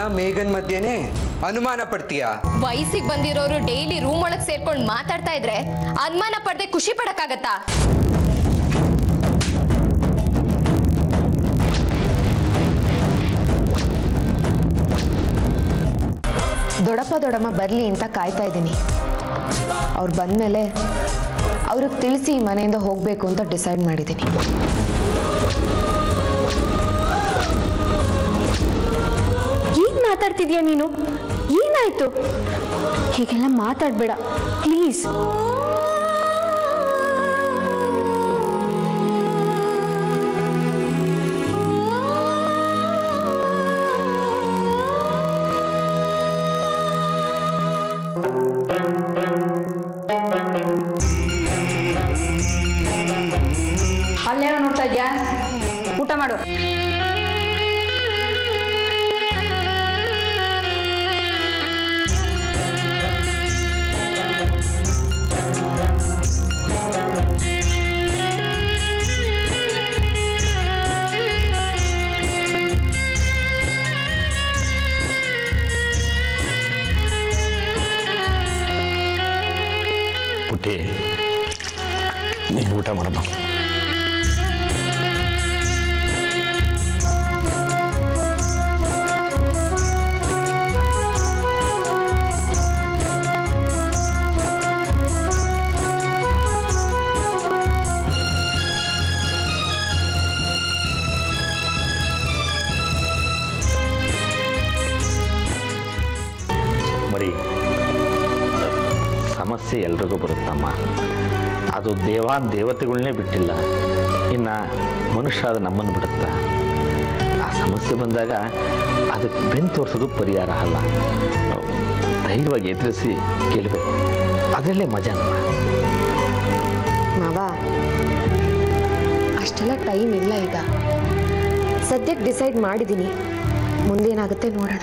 ಮೇಘನ್ ಮಧ್ಯೆನೆ ಅನುಮಾನ ಪಡ್ತೀಯಾ ವಯಸ್ಸಿಗೆ ಬಂದಿರೋರು daily room ಒಳಗ್ ಸೇರ್ಕೊಂಡು ಮಾತಾಡ್ತಾ ಇದ್ರೆ ಅನುಮಾನ ಪಡ್ದೆ ಖುಷಿ ಪಡಕ್ಕಾಗತ್ತಾ ದೊಡ್ಡಪ್ಪ ದೊಡ್ಡಮ್ಮ ಬರಲಿ ಅಂತ ಕಾಯ್ತಾ ಇದ್ದೀನಿ ಅವ್ರು ಬಂದಮೇಲೆ ಅವ್ರಿಗೆ ತಿಳಿಸಿ ಈ ಮನೆಯಿಂದ ಹೋಗಬೇಕು ಅಂತ ಡಿಸೈಡ್ ಮಾಡಿದ್ದೀನಿ ಈಗ ಮಾತಾಡ್ತಿದ್ಯಾ ನೀನು ಏನಾಯ್ತು ಹೀಗೆಲ್ಲ ಮಾತಾಡ್ಬೇಡ ಪ್ಲೀಸ್ ಅಲ್ಲೇನೋ ನೋಡ್ತಾ ಇದ್ಯಾ ಊಟ ಮಾಡು ಪುಟ್ಟಿ ನೀನು ಊಟ ಮಾಡಮ್ಮ ಮರಿ ಸಮಸ್ಯೆ ಎಲ್ರಿಗೂ ಬರುತ್ತಮ್ಮ ಅದು ದೇವಾನ್ ದೇವತೆಗಳನ್ನೇ ಬಿಟ್ಟಿಲ್ಲ ಇನ್ನು ಮನುಷ್ಯ ಅದು ನಮ್ಮನ್ನು ಬಿಡುತ್ತಾ ಆ ಸಮಸ್ಯೆ ಬಂದಾಗ ಅದಕ್ಕೆ ಬೆನ್ನು ತೋರಿಸೋದು ಪರಿಹಾರ ಅಲ್ಲ ಧೈರ್ಯವಾಗಿ ಎದುರಿಸಿ ಗೆಲ್ಲಬೇಕು ಅದರಲ್ಲೇ ಮಜಾ ನಮ್ಮ ಮಾವ ಅಷ್ಟೆಲ್ಲ ಟೈಮ್ ಇಲ್ಲ ಈಗ ಸದ್ಯಕ್ಕೆ ಡಿಸೈಡ್ ಮಾಡಿದ್ದೀನಿ ಮುಂದೇನಾಗುತ್ತೆ ನೋಡೋಣ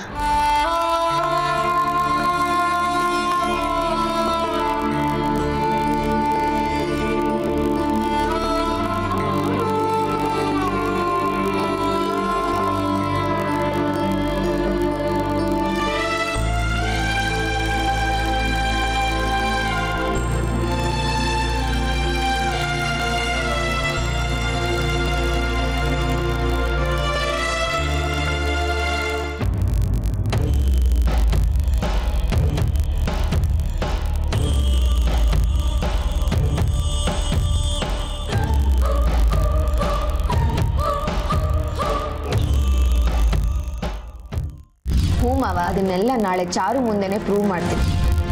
ಹ್ಞೂ ಮಾವ ಅದನ್ನೆಲ್ಲ ನಾಳೆ ಚಾರು ಮುಂದೆನೆ ಪ್ರೂವ್ ಮಾಡ್ತೀನಿ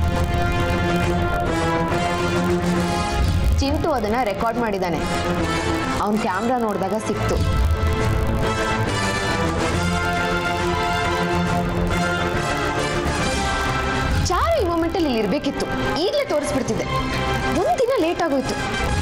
ಚಿಂಟು ಅದನ್ನ ರೆಕಾರ್ಡ್ ಮಾಡಿದ್ದಾನೆ ಅವನ ಕ್ಯಾಮ್ರಾ ನೋಡಿದಾಗ ಸಿಕ್ತು ಚಾರು ಈ ಮೂಮೆಂಟಲ್ಲಿ ಇಲ್ಲಿ ಇರಬೇಕಿತ್ತು ಈಗಲೇ ತೋರಿಸ್ಬಿಡ್ತಿದ್ದೆ ಒಂದಿನ ಲೇಟ್ ಆಗೋಯ್ತು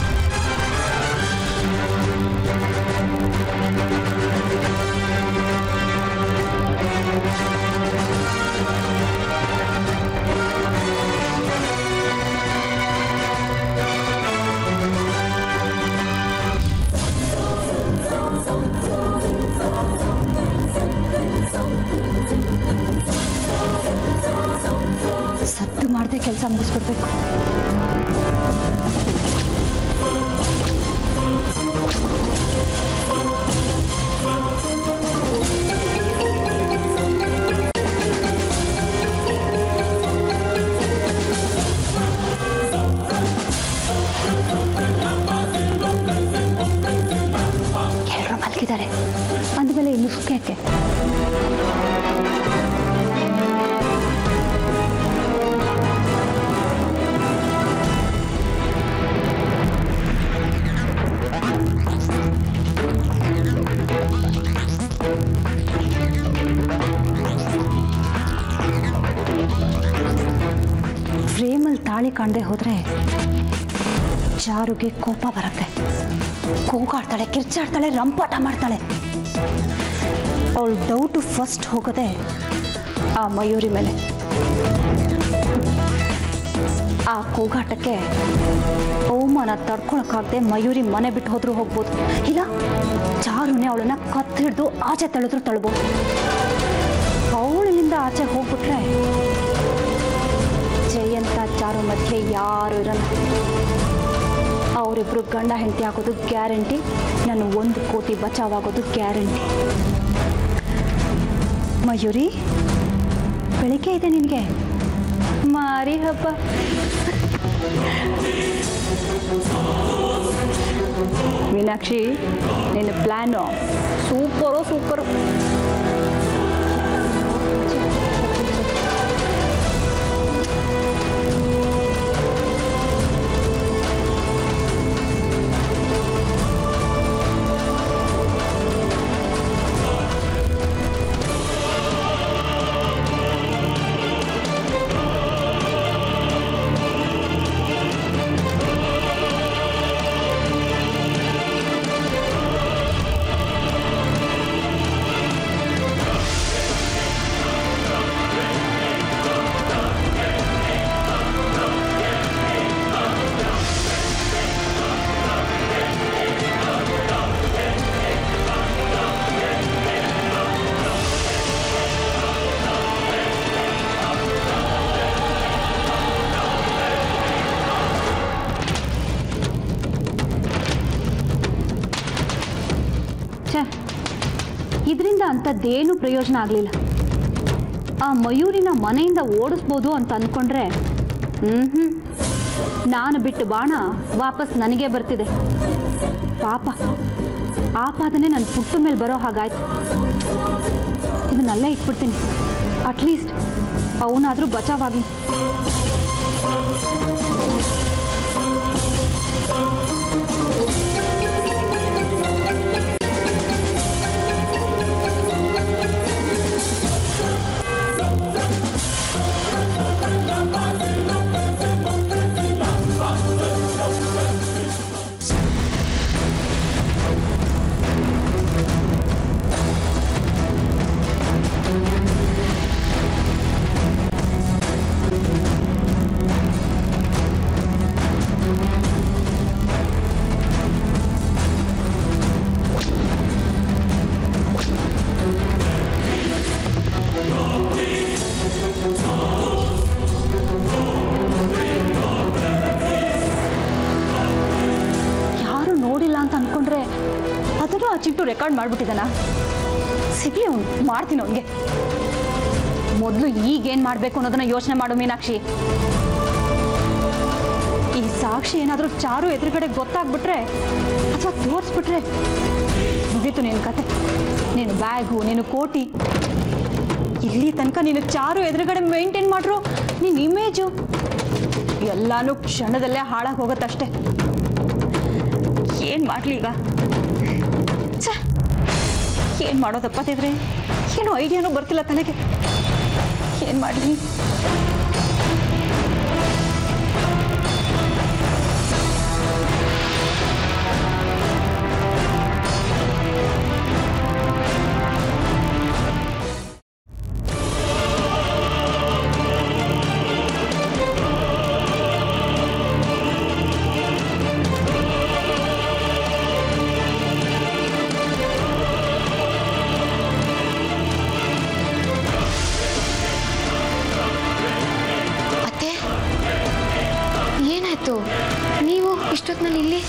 ಸತ್ತು ಮಾಡದೆ ಕೆಲಸ ಮುಗಿಸ್ಬಿಡ್ಬೇಕು ಎಲ್ಲರೂ ಮಲಗಿದ್ದಾರೆ ಅಂದಮೇಲೆ ಇನ್ನು ಸುಖ ಯಾಕೆ ಫ್ರೇಮಲ್ಲಿ ತಾಳಿ ಕಾಣದೆ ಹೋದ್ರೆ ಚಾರುಗೆ ಕೋಪ ಬರುತ್ತೆ ಕೂಗಾಡ್ತಾಳೆ ಕಿರ್ಚಾಡ್ತಾಳೆ ರಂಪಾಟ ಮಾಡ್ತಾಳೆ ಅವಳು ಡೌಟು ಫಸ್ಟ್ ಹೋಗೋದೆ ಆ ಮಯೂರಿ ಮೇಲೆ ಆ ಕೂಗಾಟಕ್ಕೆ ಅವಮಾನ ತಡ್ಕೊಳಕ್ಕಾಗದೆ ಮಯೂರಿ ಮನೆ ಬಿಟ್ಟು ಹೋದ್ರೂ ಹೋಗ್ಬೋದು ಇಲ್ಲ ಚಾರುನೇ ಅವಳನ್ನ ಕತ್ತಿಡ್ದು ಆಚೆ ತಳೆದ್ರು ತಳ್ಬೋದು ಅವಳಲ್ಲಿ ಆಚೆ ಹೋಗ್ಬಿಟ್ರೆ ಜಯಂತ ಚಾರು ಮಧ್ಯೆ ಯಾರು ಇರಲ್ಲ ಅವರಿಬ್ರು ಗಂಡ ಹೆಂಡತಿ ಆಗೋದು ಗ್ಯಾರಂಟಿ ನಾನು ಒಂದು ಕೋಟಿ ಬಚಾವಾಗೋದು ಗ್ಯಾರಂಟಿ ಮಯೂರಿ ಬೆಳಿಗ್ಗೆ ಇದೆ ನಿನಗೆ ಮಾರಿ ಹಬ್ಬ ಮೀನಾಕ್ಷಿ ನಿನ್ನ ಪ್ಲ್ಯಾನು ಸೂಪರು ಸೂಪರು ಛೇ ಇದರಿಂದ ಅಂಥದ್ದೇನು ಪ್ರಯೋಜನ ಆಗಲಿಲ್ಲ ಆ ಮಯೂರಿನ ಮನೆಯಿಂದ ಓಡಿಸ್ಬೋದು ಅಂತ ಅಂದ್ಕೊಂಡ್ರೆ ಹ್ಞೂ ನಾನು ಬಿಟ್ಟು ಬಾಣ ವಾಪಸ್ ನನಗೆ ಬರ್ತಿದೆ ಪಾಪ ಆಪಾದನೆ ನನ್ನ ಪುಟ್ಟ ಮೇಲೆ ಬರೋ ಹಾಗಾಯ್ತು ಇದನ್ನಲ್ಲೇ ಇಟ್ಬಿಡ್ತೀನಿ ಅಟ್ಲೀಸ್ಟ್ ಅವನಾದರೂ ಬಚಾವಾಗಲಿ ಯಾರು ನೋಡಿಲ್ಲ ಅಂತ ಅನ್ಕೊಂಡ್ರೆ ಅದನ್ನು ಆ ಚಿಂಟು ರೆಕಾರ್ಡ್ ಮಾಡ್ಬಿಟ್ಟಿದ್ದಾನ ಸಿಗ್ಲಿ ಅವ್ನು ಮಾಡ್ತೀನಿ ಅವನಿಗೆ ಮೊದಲು ಈಗೇನು ಮಾಡಬೇಕು ಅನ್ನೋದನ್ನ ಯೋಚನೆ ಮಾಡು ಮೀನಾಕ್ಷಿ ಈ ಸಾಕ್ಷಿ ಏನಾದರೂ ಚಾರು ಎದುರುಗಡೆ ಗೊತ್ತಾಗ್ಬಿಟ್ರೆ ಅಥವಾ ತೋರಿಸ್ಬಿಟ್ರೆ ಮುಗೀತು ನಿನ್ನ ಕತೆ ನೀನು ಬ್ಯಾಗು ನೀನು ಕೋಟಿ ಇಲ್ಲಿ ತನಕ ನೀನು ಚಾರು ಎದುರುಗಡೆ ಮೇಂಟೈನ್ ಮಾಡ್ರು ನಿನ್ನ ಇಮೇಜು ಎಲ್ಲಾನು ಕ್ಷಣದಲ್ಲೇ ಹಾಳಾಗಿ ಹೋಗುತ್ತಷ್ಟೇ ಏನು ಮಾಡಲಿ ಈಗ ಛೆ ಏನು ಮಾಡೋದಪ್ಪ ದೇವ್ರೆ ಏನು ಐಡಿಯಾನೂ ಬರ್ತಿಲ್ಲ ತಲೆಗೆ ಏನು ಮಾಡಲಿ ಅತ್ತೆ ಏನಾಯ್ತು ನೀವು ಇಷ್ಟೊತ್ತಿನಲ್ಲಿ ಇಲ್ಲಿ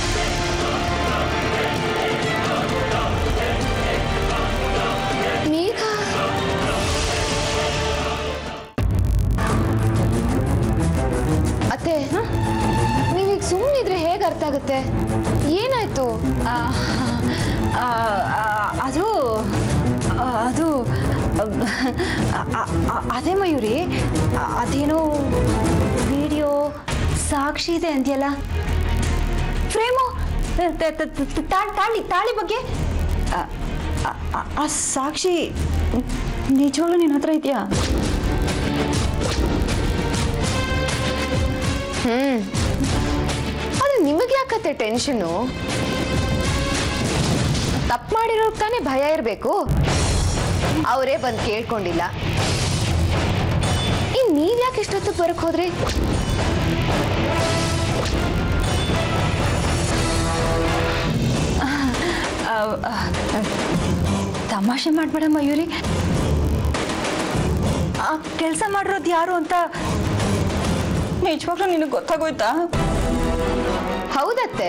ಮೇಘ ಅತ್ತೆ ನೀವೀಗ ಸುಮ್ಮನಿದ್ರೆ ಹೇಗೆ ಅರ್ಥ ಆಗುತ್ತೆ ಏನಾಯ್ತು ಅದು ಆ, ಅದು ಆ, ಆ, ಆ, ಅದೇ ಮಯೂರಿ ಆ, ಅದೇನೋ ವಿಡಿಯೋ ಸಾಕ್ಷಿ ಇದೆ ಅಂದ್ಯಲ್ಲ ಫ್ರೇಮು ತ- ತ- ತ- ತ- ತಾ- ತಾಳಿ ತಾಳಿ ಬಗ್ಗೆ ಆ, ಆ- ಆ- ಆ ಸಾಕ್ಷಿ ನಿಜವಾಗ್ಲೂ ನಿನ್ನ ಹತ್ರ ಇದೆಯಾ ಹ್ಮ್ ಅದು ನಿಮಗೆ ಯಾಕತ್ತೆ ಟೆನ್ಷನು ತಪ್ಪು ಮಾಡಿರೋರ್ಗೆ ತಾನೇ ಭಯ ಇರಬೇಕು ಅವರೇ ಬಂದು ಕೇಳ್ಕೊಂಡಿಲ್ಲ ಇನ್ ನೀವ್ ಯಾಕೆ ಇಷ್ಟೊತ್ತು ಬರಕ್ ಹೋದ್ರಿ ತಮಾಷೆ ಮಾಡಬೇಡ ಮಯೂರಿ ಆ ಕೆಲಸ ಮಾಡಿರೋದು ಯಾರು ಅಂತ ನಿಜವಾಗ್ಲೂ ನಿನಗೆ ಗೊತ್ತಾಗೋಯ್ತಾ ಹೌದತ್ತೆ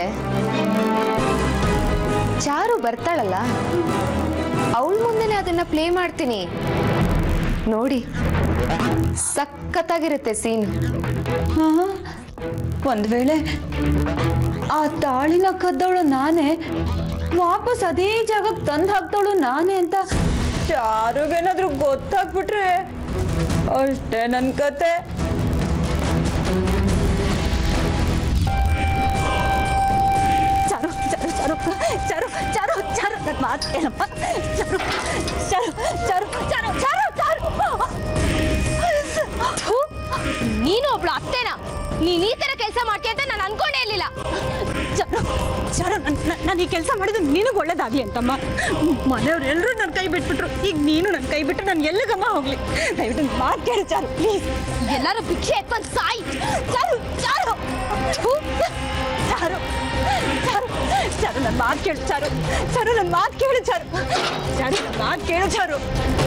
ಚಾರು ಬರ್ತಾಳಲ್ಲ ಅವಳ ಮುಂದೆನೆ ಅದನ್ನ ಪ್ಲೇ ಮಾಡ್ತೀನಿ ನೋಡಿ ಸಖತ್ತಾಗಿರುತ್ತೆ ಸೀನ್ ಹಾ ಒಂದ್ ವೇಳೆ ಆ ತಾಳಿನ ಕದ್ದವಳು ನಾನೇ ವಾಪಸ್ ಅದೇ ಜಾಗಕ್ಕೆ ತಂದು ಹಾಕ್ದವಳು ನಾನೇ ಅಂತ ಯಾರಿಗೇನಾದ್ರೂ ಗೊತ್ತಾಗ್ಬಿಟ್ರೆ ಅಷ್ಟೇ ನನ್ನ ಕತೆ ಚಾರು ಚಾರು ಚಾರು ಚಾರು ಚಾರು ಚಾರು ನನ್ನ ಮಾತು ಕೇಳಪ್ಪ ಚಾರು ಚಾರು ಚಾರು ಚಾರು ಚಾರು ಚಾರು ಥು, ನೀನು ಒಬ್ಳು ಅತ್ತೆನ ನೀನ್ ಈ ತರ ಕೆಲಸ ಮಾಡ್ತೀಯ ಅಂತ ನಾನು ಅನ್ಕೊಂಡೇ ಇರ್ಲಿಲ್ಲ ಚಾರು ಚಾರು ನಾನು ಈ ಕೆಲಸ ಮಾಡಿದ್ದು ನಿನಗೆ ಒಳ್ಳೇದಾಗ್ಲಿ ಅಂತಮ್ಮ ಮನೆಯವ್ರು ಎಲ್ಲರೂ ನನ್ನ ಕೈ ಬಿಟ್ಬಿಟ್ರು ಈಗ ನೀನು ನನ್ನ ಕೈ ಬಿಟ್ಟು ನಾನು ಎಲ್ಲಿಗಮ್ಮ ಹೋಗ್ಲಿ ದಯವಿಟ್ಟು ಮಾತು ಕೇಳು ಚಾರು ಪ್ಲೀಸ್ ಎಲ್ಲರೂ ಭಿಕ್ಷೆ ಎತ್ಕೊಂಡು ಸಾಯಿ ಚಾರು ಚಾರು ಥು, ಚಾರು ಚಾರು ಚಾರು ನನ್ನ ಮಾತು ಕೇಳು ಚಾರು ಚಾರು ನನ್ನ ಮಾತು ಕೇಳು ಚಾರು ಚಾರು ನನ್ನ ಮಾತು ಕೇಳು ಚಾರು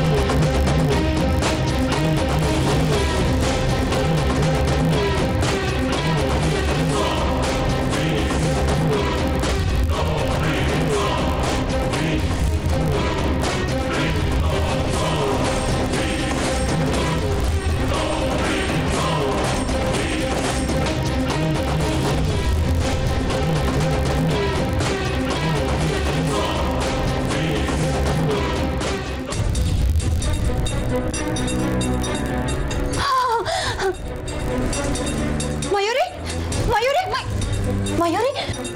ಮಯೂರಿ ಮಯೂರಿ ಮ- ಮಯೂರಿ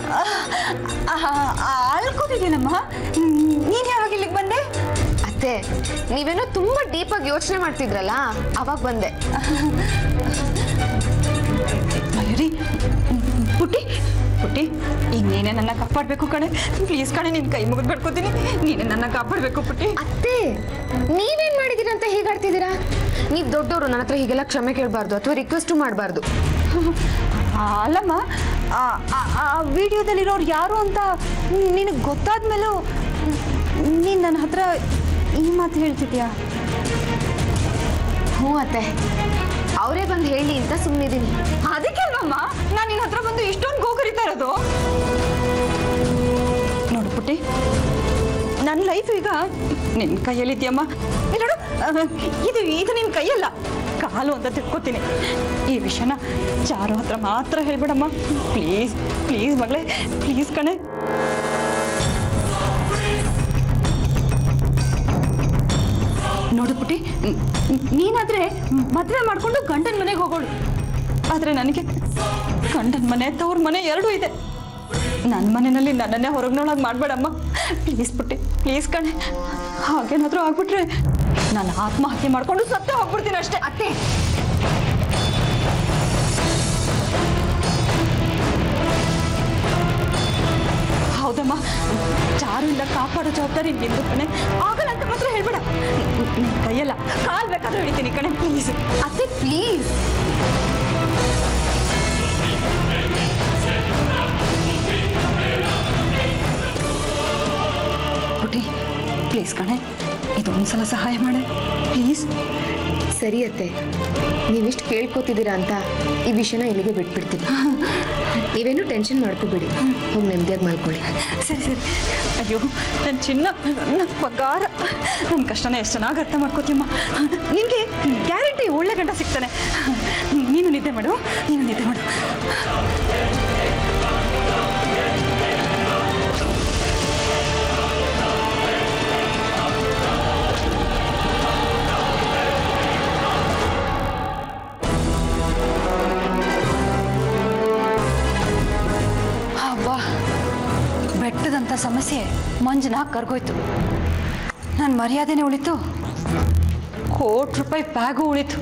ಅಳ್ಕೋತಿದ್ದೀನಮ್ಮ ನೀನು ಯಾವಾಗ ಇಲ್ಲಿಗೆ ಬಂದೆ ಅತ್ತೆ ನೀವೇನೋ ತುಂಬಾ ಡೀಪ್ ಆಗಿ ಯೋಚನೆ ಮಾಡ್ತಿದ್ರಲ್ಲ ಅವಾಗ ಬಂದೆ ಮಯೂರಿ ಪುಟ್ಟಿ ಪುಟ್ಟಿ ಈಗ ನೀನೇ ನನ್ನ ಕಾಪಾಡಬೇಕು ಕಣೆ ಪ್ಲೀಸ್ ಕಣೆ ನಿನ್ನ ಕೈ ಮುಗಿದು ಬಿಡ್ಕೋತೀನಿ ನೀನೇ ನನ್ನ ಕಾಪಾಡಬೇಕು ಪುಟ್ಟಿ ಅತ್ತೆ ನೀವೇನ್ ಮಾಡಿದೀರಾ ಅಂತ ಹೀಗಾಡ್ತಿದ್ದೀರಾ ನೀವ್ ದೊಡ್ಡವರು ನನ್ನ ಹತ್ರ ಹೀಗೆಲ್ಲ ಕ್ಷಮೆ ಕೇಳಬಾರ್ದು ಅಥವಾ ರಿಕ್ವೆಸ್ಟು ಮಾಡಬಾರ್ದು ಅಲ್ಲಮ್ಮ ಆ- ಆ- ಆ ವಿಡಿಯೋದಲ್ಲಿರೋರು ಯಾರು ಅಂತ ನಿನಗೆ ಗೊತ್ತಾದ್ಮೇಲೂ ನೀನು ನನ್ನ ಹತ್ರ ಈ ಮಾತು ಹೇಳ್ತಿದ್ಯಾ ಹ್ಞೂ ಅತ್ತೆ ಅವರೇ ಬಂದು ಹೇಳಿ ಅಂತ ಸುಮ್ಮನಿದ್ದೀನಿ ಅದಕ್ಕೆ ಅಲ್ವಮ್ಮ ನಾನು ನಿನ್ನ ಹತ್ರ ಬಂದು ಇಷ್ಟೊಂದು ಗೋಗರಿತಾ ಇರೋದು ನೋಡು ಪುಟ್ಟಿ ನನ್ನ ಲೈಫ್ ಈಗ ನಿನ್ನ ಕೈಯಲ್ಲಿದ್ಯಮ್ಮ ಇಲ್ಲಿ ನೋಡು ಅಹ್, ಇದು ಇದು ನಿನ್ನ ಕೈಯಲ್ಲ ಕಾಲು ಅಂತ ತಿಳ್ಕೊತೀನಿ ಈ ವಿಷಯನ ಚಾರು ಹತ್ರ ಮಾತ್ರ ಹೇಳ್ಬೇಡಮ್ಮ ಪ್ಲೀಸ್ ಪ್ಲೀಸ್ ಮಗಳೇ ಪ್ಲೀಸ್ ಕಣೆ ನೋಡು ಪುಟ್ಟಿ ನ್- ನೀನಾದ್ರೆ ಮದುವೆ ಮಾಡ್ಕೊಂಡು ಗಂಡನ ಮನೆಗೆ ಹೋಗೋಳು ಆದರೆ ನನಗೆ ಗಂಡನ ಮನೆ ತವ್ರ ಮನೆ ಎರಡೂ ಇದೆ ನನ್ನ ಮನೆಯಲ್ಲಿ ನನ್ನನ್ನೇ ಹೊರಗ್ನೊಳಗೆ ಮಾಡಬೇಡಮ್ಮ ಪ್ಲೀಸ್ ಪುಟ್ಟಿ ಪ್ಲೀಸ್ ಕಣೆ ಹಾಗೇನಾದರೂ ಆಗ್ಬಿಟ್ರೆ ನಾನು ಆತ್ಮಹತ್ಯೆ ಮಾಡ್ಕೊಂಡು ಸತ್ತೇ ಹೋಗ್ಬಿಡ್ತೀನಿ ಅಷ್ಟೇ ಅತ್ತೆ ಹೌದಮ್ಮ ಚಾರುಯಿಂದ ಕಾಪಾಡೋ ಜವಾಬ್ದಾರಿ ನಿಂದು ಕಣೆ ಆಗಲ್ಲ ಅಂತ ಮಾತ್ರ ಹೇಳ್ಬೇಡ ನಿನ್ ಕೈಯಲ್ಲ ಕಾಲ್ ಬೇಕಾದ್ರೆ ಹಿಡಿತೀನಿ ಕಣೆ ಪ್ಲೀಸ್ ಅತ್ತೆ ಪ್ಲೀಸ್ ಪುಟಿ ಪ್ಲೀಸ್ ಕಣೆ ಇದೊಂದ್ಸಲ ಸಹಾಯ ಮಾಡೆ ಪ್ಲೀಸ್ ಸರಿ ಅತ್ತೆ ನೀವಿಷ್ಟು ಕೇಳ್ಕೊತಿದ್ದೀರಾ ಅಂತ ಈ ವಿಷಯನ ಇಲ್ಲಿಗೆ ಬಿಟ್ಬಿಡ್ತೀನಿ ನೀವೇನು ಟೆನ್ಷನ್ ಮಾಡ್ಕೋಬೇಡಿ ಹೋಗಿ ನೆಮ್ಮದಿಯಾಗಿ ಮಾಡ್ಕೊಳ್ಳಿ ಸರಿ ಸರಿ ಅಯ್ಯೋ ನನ್ನ ಚಿನ್ನ ನನ್ನ ಪಗಾರ ನನ್ನ ಕಷ್ಟನ ಎಷ್ಟು ಚೆನ್ನಾಗಿ ಅರ್ಥ ಮಾಡ್ಕೋತೀಯಮ್ಮ ನಿನಗೆ ಗ್ಯಾರಂಟಿ ಒಳ್ಳೆ ಗಂಡ ಸಿಗ್ತಾನೆ ನೀನು ನಿದ್ದೆ ಮಾಡು ನೀನು ನಿದ್ದೆ ಮಾಡು ಅಬ್ಬಾ ಬೆಟ್ಟದಂಥ ಸಮಸ್ಯೆ ಮಂಜನ ಕರ್ಗೋಯ್ತು ನನ್ನ ಮರ್ಯಾದೆನೇ ಉಳಿತು ಕೋಟಿ ರೂಪಾಯಿ ಬ್ಯಾಗು ಉಳಿತು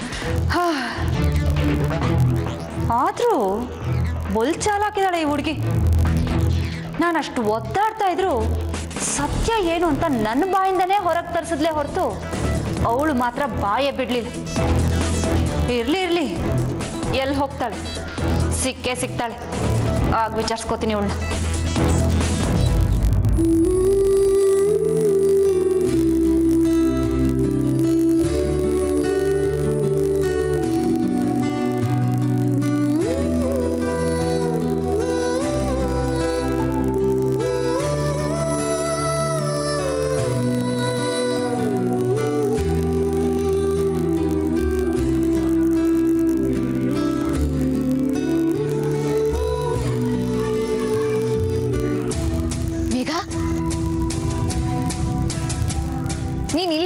ಆದರೂ ಬೊಲ್ ಚಾಲಾಕಿದಾಳೆ ಈ ಹುಡುಗಿ ನಾನು ಅಷ್ಟು ಒದ್ದಾಡ್ತಾ ಇದ್ರು ಸತ್ಯ ಏನು ಅಂತ ನನ್ನ ಬಾಯಿಂದನೇ ಹೊರಗೆ ತರಿಸಿದ್ಲೇ ಹೊರತು ಅವಳು ಮಾತ್ರ ಬಾಯೇ ಬಿಡ್ಲಿಲ್ಲ ಇರ್ಲಿ ಇರ್ಲಿ ಎಲ್ಲಿ ಹೋಗ್ತಾಳೆ ಸಿಕ್ಕೇ ಸಿಗ್ತಾಳೆ ಆಗ ವಿಚಾರಿಸ್ಕೋತೀನಿ ಅವಳನ್ನ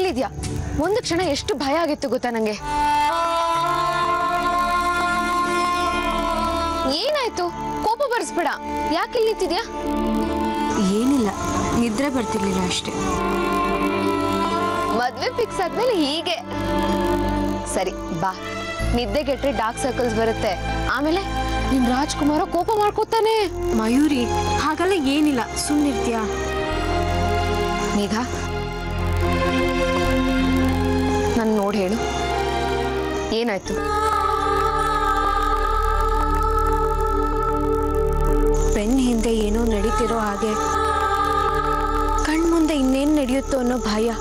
ಇಲ್ಲಿದ್ಯಾ ಒಂದು ಕ್ಷಣ ಎಷ್ಟು ಭಯ ಆಗಿತ್ತು ಗೊತ್ತಾ ನಂಗೆ ಏನಾಯ್ತು ಕೋಪ ಬರ್ಸ್ಬೇಡ ಯಾಕೆ ಇಲ್ಲಿ ನಿಂತಿದ್ಯಾ ಏನಿಲ್ಲ ನಿದ್ರೆ ಬರ್ತಿರ್ಲಿಲ್ಲ ಅಷ್ಟೇ ಮದ್ವೆ ಫಿಕ್ಸ್ ಆದ್ಮೇಲೆ ಹೀಗೆ ಸರಿ ಬಾ ನಿದ್ದೆ ಕೆಟ್ರೆ ಡಾರ್ಕ್ ಸರ್ಕಲ್ಸ್ ಬರುತ್ತೆ ಆಮೇಲೆ ನಿನ್ ರಾಜ್ಕುಮಾರ ಕೋಪ ಮಾಡ್ಕೋತಾನೆ ಮಯೂರಿ ಹಾಗೆಲ್ಲ ಏನಿಲ್ಲ ಸುಮ್ಮನಿರ್ತೀಯಾ ಮೇಘ ನನ್ ನೋಡ್ ಹೇಳು ಏನಾಯ್ತು ಬೆನ್ ಹಿಂದೆ ಏನೋ ನಡೀತಿರೋ ಹಾಗೆ ಕಣ್ಮುಂದೆ ಇನ್ನೇನ್ ನಡೆಯುತ್ತೋ ಅನ್ನೋ ಭಯ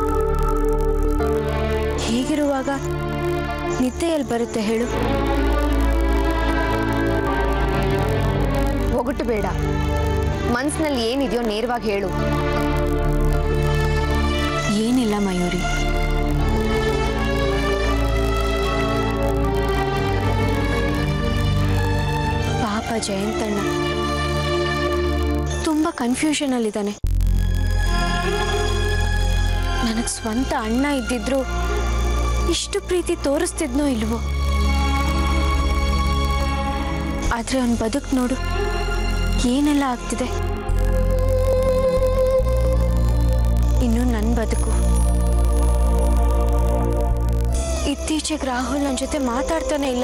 ಹೀಗಿರುವಾಗ ನಿದ್ದೆ ಎಲ್ಲಿ ಬರುತ್ತೆ ಹೇಳು ಒಗಟು ಬೇಡ ಮನ್ಸಿನಲ್ಲಿ ಏನಿದೆಯೋ ನೇರವಾಗಿ ಹೇಳು ಏನಿಲ್ಲ ಮಯೂರಿ ಪಾಪ ಜಯಂತಣ್ಣ ತುಂಬಾ ಕನ್ಫ್ಯೂಷನ್ ಅಲ್ಲಿದ್ದಾನೆ ನನಗ್ ಸ್ವಂತ ಅಣ್ಣ ಇದ್ದಿದ್ರು ಇಷ್ಟು ಪ್ರೀತಿ ತೋರಿಸ್ತಿದ್ನೋ ಇಲ್ವೋ ಆದ್ರೆ ಅವನ್ ಬದುಕ್ ನೋಡು ಏನೆಲ್ಲ ಆಗ್ತಿದೆ ಇನ್ನು ನನ್ನ ಬದುಕು ಇತ್ತೀಚೆಗೆ ರಾಹುಲ್ ನನ್ನ ಜೊತೆ ಮಾತಾಡ್ತಾನೆ ಇಲ್ಲ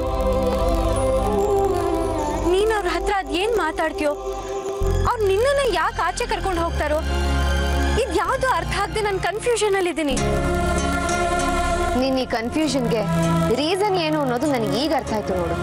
ನೀನ್ ಅವ್ರ ಹತ್ರ ಅದೇನ್ ಮಾತಾಡ್ತೀಯೋ ಅವ್ರು ನಿನ್ನನ್ನ ಯಾಕೆ ಆಚೆ ಕರ್ಕೊಂಡು ಹೋಗ್ತಾರೋ ಇದು ಯಾವುದು ಅರ್ಥ ಆಗದೆ ನಾನು ಕನ್ಫ್ಯೂಷನ್ ಅಲ್ಲಿ ಇದ್ದೀನಿ ನಿನ್ನ ಈ ಕನ್ಫ್ಯೂಷನ್ಗೆ ರೀಸನ್ ಏನು ಅನ್ನೋದು ನನಗೆ ಈಗ ಅರ್ಥ ಆಯ್ತು ನೋಡು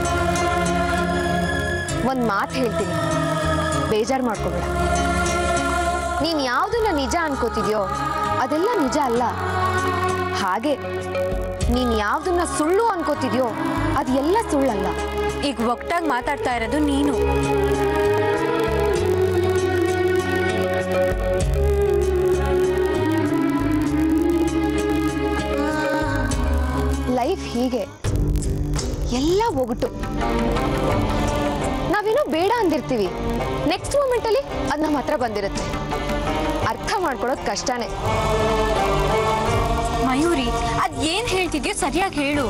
ಒಂದ್ ಮಾತು ಹೇಳ್ತೀನಿ ಬೇಜಾರು ಮಾಡ್ಕೋಬೇಡ ನೀನ್ ಯಾವ್ದನ್ನ ನಿಜ ಅನ್ಕೋತಿದ್ಯೋ ಅದೆಲ್ಲ ನಿಜ ಅಲ್ಲ ಹಾಗೆ ನೀನ್ ಯಾವ್ದನ್ನ ಸುಳ್ಳು ಅನ್ಕೋತಿದ್ಯೋ ಅದೆಲ್ಲ ಸುಳ್ಳಲ್ಲ ಈಗ ಒಟ್ಟಾಗಿ ಮಾತಾಡ್ತಾ ಇರೋದು ನೀನು ಲೈಫ್ ಹೀಗೆ ಎಲ್ಲ ಒಗಟು ನಾವೇನೋ ಬೇಡ ಅಂದಿರ್ತೀವಿ ನೆಕ್ಸ್ಟ್ ಮೂಮೆಂಟ್ ಅಲ್ಲಿ ಅದ್ ನಮ್ಮ ಹತ್ರ ಬಂದಿರುತ್ತೆ ಅರ್ಥ ಮಾಡ್ಕೊಳ್ಳೋದು ಕಷ್ಟನೇ ಮಯೂರಿ ಅದ್ ಏನ್ ಹೇಳ್ತಿದ್ಯೋ ಸರಿಯಾಗಿ ಹೇಳು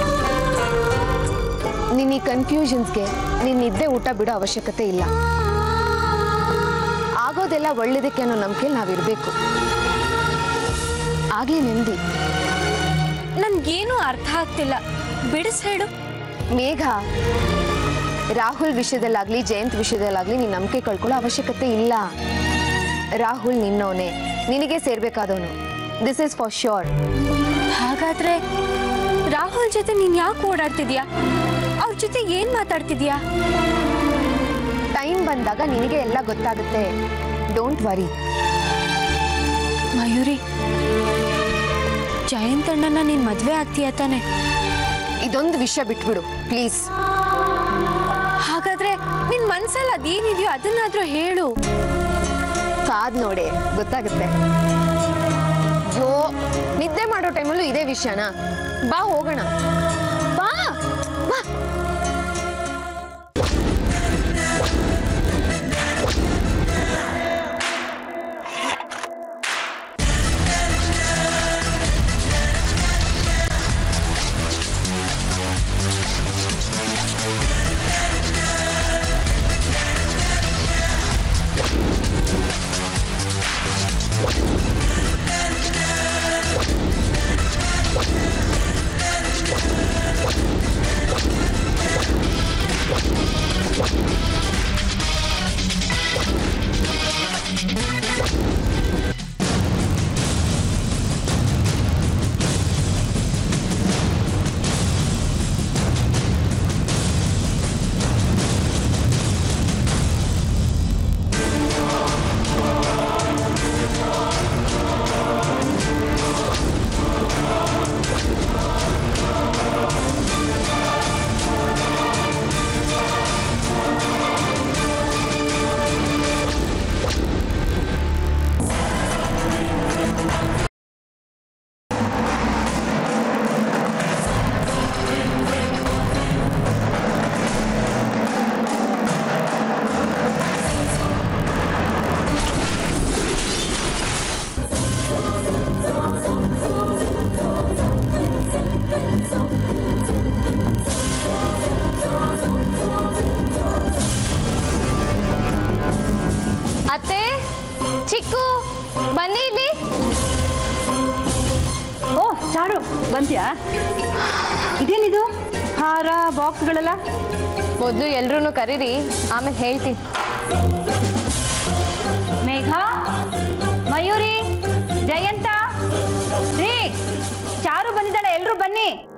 ನಿನ್ನ ಈ ಕನ್ಫ್ಯೂಷನ್ಸ್ಗೆ ನಿನ್ನ ನಿದ್ದೆ ಊಟ ಬಿಡೋ ಅವಶ್ಯಕತೆ ಇಲ್ಲ ಆಗೋದೆಲ್ಲ ಒಳ್ಳೇದಕ್ಕೆ ಅನ್ನೋ ನಂಬಿಕೆಯಲ್ಲಿ ನಾವಿರ್ಬೇಕು ಆಗ್ಲೇ ನೆಮ್ಮದಿ ನನ್ಗೇನು ಅರ್ಥ ಆಗ್ತಿಲ್ಲ ಬಿಡಿಸ್ ಹೇಳು ಮೇಘ ರಾಹುಲ್ ವಿಷಯದಲ್ಲಾಗ್ಲಿ ಜಯಂತ್ ವಿಷಯದಲ್ಲಾಗ್ಲಿ ನೀನ್ ನಂಬಿಕೆ ಕಳ್ಕೊಳ್ಳೋ ಅವಶ್ಯಕತೆ ಇಲ್ಲ ರಾಹುಲ್ ನಿನ್ನವನೇ ನಿನಗೆ ಸೇರ್ಬೇಕಾದವನು ದಿಸ್ ಇಸ್ ಫಾರ್ ಶ್ಯೂರ್ ಹಾಗಾದ್ರೆ ರಾಹುಲ್ ಜೊತೆ ನೀನ್ ಯಾಕೆ ಓಡಾಡ್ತಿದ್ಯಾ ಅವ್ರ ಜೊತೆ ಏನ್ ಮಾತಾಡ್ತಿದ್ಯಾ ಟೈಮ್ ಬಂದಾಗ ನಿನಗೆ ಎಲ್ಲ ಗೊತ್ತಾಗುತ್ತೆ ಡೋಂಟ್ ವರಿ ಮಯೂರಿ ಜಯಂತಣ್ಣನ ನೀನ್ ಮದ್ವೆ ಆಗ್ತೀಯ ತಾನೆ ಇದೊಂದು ವಿಷಯ ಬಿಟ್ಬಿಡು ಪ್ಲೀಸ್ ಹಾಗಾದ್ರೆ ನಿನ್ ಮನ್ಸಲ್ಲಿ ಅದೇನಿದೆಯೋ ಅದನ್ನಾದ್ರೂ ಹೇಳು ಕಾದ್ ನೋಡಿ ಗೊತ್ತಾಗುತ್ತೆ ಜೋ ನಿದ್ದೆ ಮಾಡೋ ಟೈಮಲ್ಲೂ ಇದೇ ವಿಷಯನಾ ಬಾ ಹೋಗೋಣ ಬಾ ಬಾ ಆ ಅತ್ತೆ ಚಿಕ್ಕು ಬನ್ನಿ ಇಲ್ಲಿ ಓ ಚಾರು ಬಂದ್ಯಾ ಇದೇನಿದು ಹಾರ ಬಾಕ್ಸ್ಗಳೆಲ್ಲ ಮೊದಲು ಎಲ್ರೂ ಕರೀರಿ ಆಮೇಲೆ ಹೇಳ್ತೀನಿ ಮೇಘ ಮಯೂರಿ ಜಯಂತ ರೀ ಚಾರು ಬಂದಿದ್ದಾಳೆ ಎಲ್ರು ಬನ್ನಿ